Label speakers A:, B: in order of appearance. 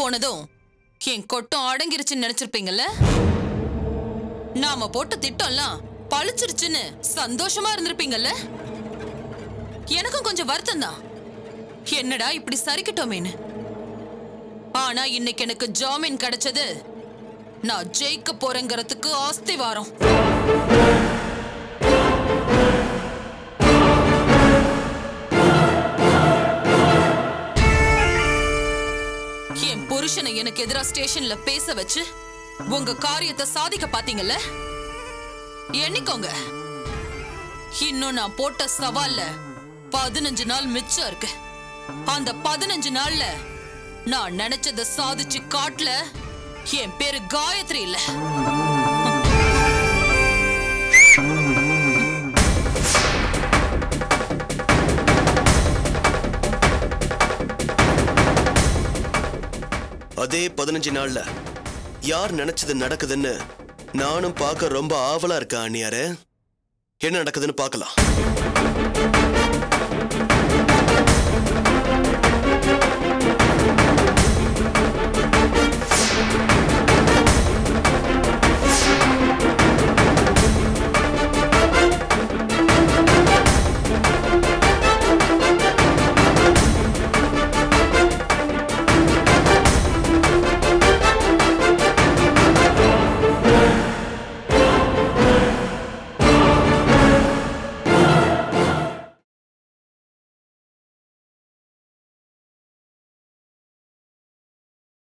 A: போனதும் என் கொட்டம் அடங்கிருச்சுன்னு நினைச்சிருப்பீங்கல்ல நாம போட்ட திட்டம்லாம் பழிச்சிருச்சுன்னு சந்தோஷமா இருந்திருப்பீங்கல்ல எனக்கும் கொஞ்சம் வருத்தம் தான் என்னடா இப்படி சரிக்கிட்டோமேன்னு ஆனா இன்னைக்கு எனக்கு ஜாமீன் கிடைச்சது நான் ஜெயிக்க போறேங்கிறதுக்கு ஆஸ்திவாரம் என் புருஷனை எனக்கு எதிரா ஸ்டேஷன்ல பேச வச்சு உங்க காரியத்தை சாதிக்க பாத்தீங்கல்ல எண்ணிக்கோங்க இன்னும் நான் போட்ட சவால்ல பதினஞ்சு நாள் மிச்சம் இருக்கு அந்த பதினஞ்சு நாள்ல நான் நினைச்சத சாதிச்சு காட்டல என் பேரு காயத்ரி இல்ல
B: அதே பதினஞ்சு நாள்ல யார் நினைச்சது நடக்குதுன்னு நானும் பார்க்க ரொம்ப ஆவலா இருக்கேன் அண்ணியாரே என்ன நடக்குதுன்னு பார்க்கலாம்